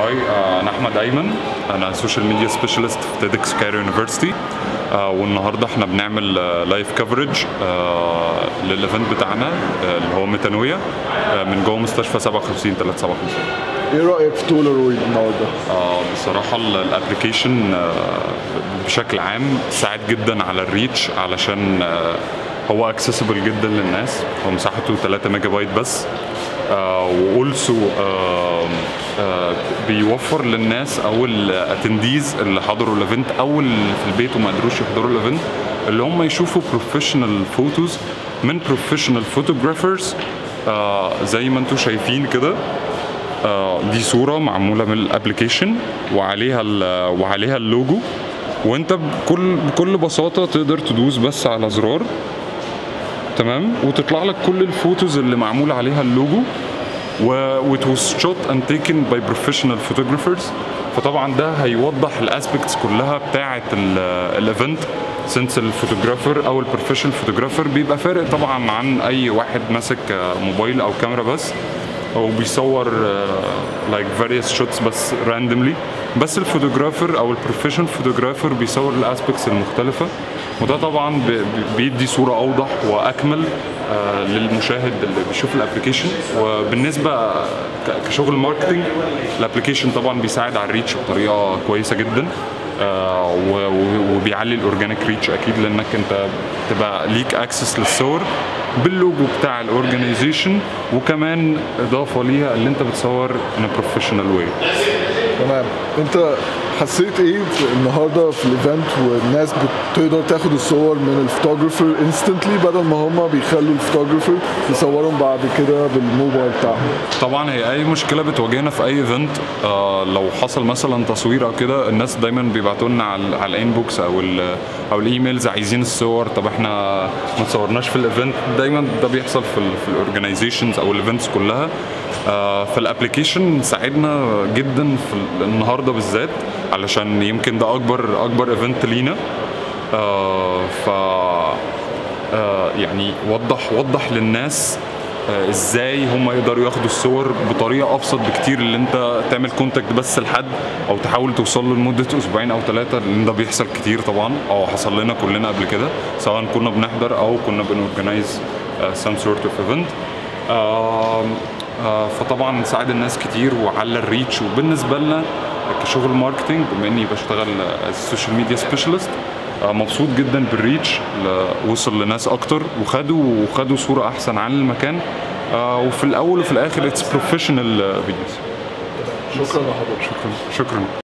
هاي آه، انا احمد ايمن انا سوشيال ميديا سبيشالست في تيدكس كايرو يونيفرسيتي والنهارده احنا بنعمل لايف كفرج للايفنت بتاعنا آه، اللي هو ميتانويا آه، من جوه مستشفى 57 357 ايه رايك في تولارويد النهارده؟ آه، بصراحة الابلكيشن بشكل عام ساعد جدا على الريتش علشان آه، هو اكسسبل جدا للناس هو مساحته 3 ميجا بايت بس واولسو بيوفر للناس او الاتنديز اللي حضروا الايفنت او اللي في البيت وما قدروش يحضروا الايفنت اللي هم يشوفوا بروفيشنال فوتوز من بروفيشنال فوتوغرافرز زي ما انتم شايفين كده آه، دي صورة معمولة من الابلكيشن وعليها ال- وعليها اللوجو وانت بكل بكل بساطة تقدر تدوس بس على زرار تمام وتطلع لك كل الفوتوز اللي معمول عليها اللوجو و it was shot and taken by professional photographers فطبعا ده هيوضح الاسبكتس كلها بتاعه الايفنت سنس الفوتوغرافر او البروفيشنال فوتوغرافر بيبقى فارق طبعا عن اي واحد ماسك آه، موبايل او كاميرا بس هو بيصور لايك فاريوس شوتس بس راندوملي بس الفوتوغرافر او البروفيشنال فوتوغرافر بيصور الاسبكتس المختلفه وده طبعا ب- ب- بيدي صوره اوضح واكمل آه، للمشاهد اللي بيشوف الابلكيشن وبالنسبه ك- كشغل ماركتنج الابلكيشن طبعا بيساعد على الريتش بطريقه كويسه جدا آه، و- و- وبيعلي الاورجانيك ريتش اكيد لانك انت تبقى ليك اكسس للصور باللوجو بتاع الاورجنايزيشن وكمان اضافه ليها اللي انت بتصور ان بروفيشنال واي تمام انت حسيت ايه في النهارده في الايفنت والناس بتقدر تاخد الصور من الفوتوغرافر انستنتلي بدل ما هم بيخلوا الفوتوغرافر يصورهم بعد كده بالموبايل بتاعهم طبعا هي اي مشكله بتواجهنا في اي ايفنت آه لو حصل مثلا تصوير او كده الناس دايما بيبعتوا لنا على, على الانبوكس او ال او الايميلز عايزين الصور طب احنا ما تصورناش في الايفنت دايما ده بيحصل في ال في الاورجنايزيشنز او الايفنتس كلها آه فالابلكيشن ساعدنا جدا في ال- النهارده بالذات علشان يمكن ده اكبر اكبر ايفنت لينا آه ف آه يعني وضح وضح للناس آه، ازاي هم يقدروا ياخدوا الصور بطريقه ابسط بكتير اللي انت تعمل كونتاكت بس لحد او تحاول توصل له لمده اسبوعين او ثلاثه لان ده بيحصل كتير طبعا او حصل لنا كلنا قبل كده سواء كنا بنحضر او كنا بنورجنايز سام سورت اوف ايفنت فطبعا ساعد الناس كتير وعلى الريتش وبالنسبه لنا كشغل ماركتنج بما اني بشتغل سوشيال ميديا سبيشالست مبسوط جدا بالريتش ل- وصل لناس اكتر وخدوا وخدوا صوره احسن عن المكان آه، وفي الاول وفي الاخر اتس بروفيشنال فيديوز شكرا لحضرتك شكرا شكرا